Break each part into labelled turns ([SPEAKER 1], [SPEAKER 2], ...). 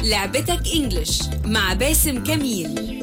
[SPEAKER 1] لعبتك انجلش مع باسم كميل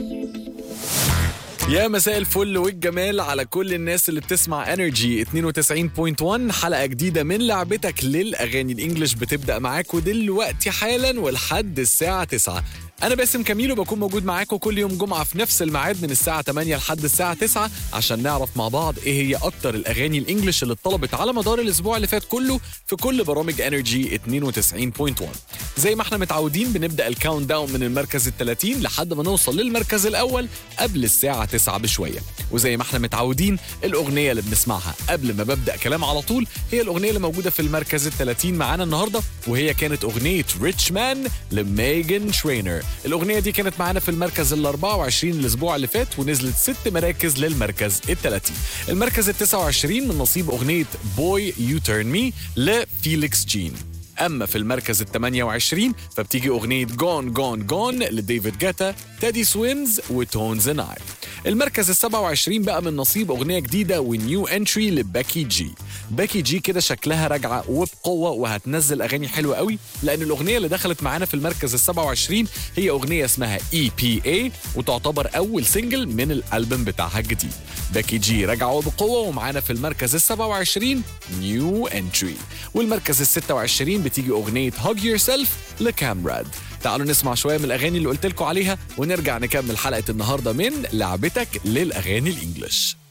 [SPEAKER 2] يا مساء الفل والجمال على كل الناس اللي بتسمع انرجي 92.1 حلقه جديده من لعبتك للاغاني الانجليش بتبدا معاكم دلوقتي حالا ولحد الساعه 9 انا باسم كميل وبكون موجود معاكم كل يوم جمعه في نفس الميعاد من الساعه 8 لحد الساعه 9 عشان نعرف مع بعض ايه هي اكتر الاغاني الانجليش اللي اتطلبت على مدار الاسبوع اللي فات كله في كل برامج انرجي 92.1 زي ما احنا متعودين بنبدا الكاونت داون من المركز ال 30 لحد ما نوصل للمركز الاول قبل الساعه 9 بشويه وزي ما احنا متعودين الاغنيه اللي بنسمعها قبل ما ببدا كلام على طول هي الاغنيه اللي موجوده في المركز ال 30 معانا النهارده وهي كانت اغنيه ريتش مان لميجن ترينر الاغنيه دي كانت معانا في المركز ال 24 الاسبوع اللي فات ونزلت ست مراكز للمركز ال 30 المركز ال 29 من نصيب اغنيه بوي يو تيرن مي لفيليكس جين اما في المركز ال 28 فبتيجي اغنيه جون جون جون لديفيد جاتا تادي سويمز وتونز اند اي المركز ال 27 بقى من نصيب اغنيه جديده ونيو انتري لباكي جي باكي جي كده شكلها راجعه وبقوه وهتنزل اغاني حلوه قوي لان الاغنيه اللي دخلت معانا في المركز ال 27 هي اغنيه اسمها اي بي اي وتعتبر اول سنجل من الالبوم بتاعها الجديد باكي جي راجعه وبقوه ومعانا في المركز ال 27 نيو انتري والمركز ال 26 بتيجي اغنيه هاج يور سيلف لكامراد تعالوا نسمع شويه من الاغاني اللي قلت لكم عليها ونرجع نكمل حلقه النهارده من لعبتك للاغاني الانجليش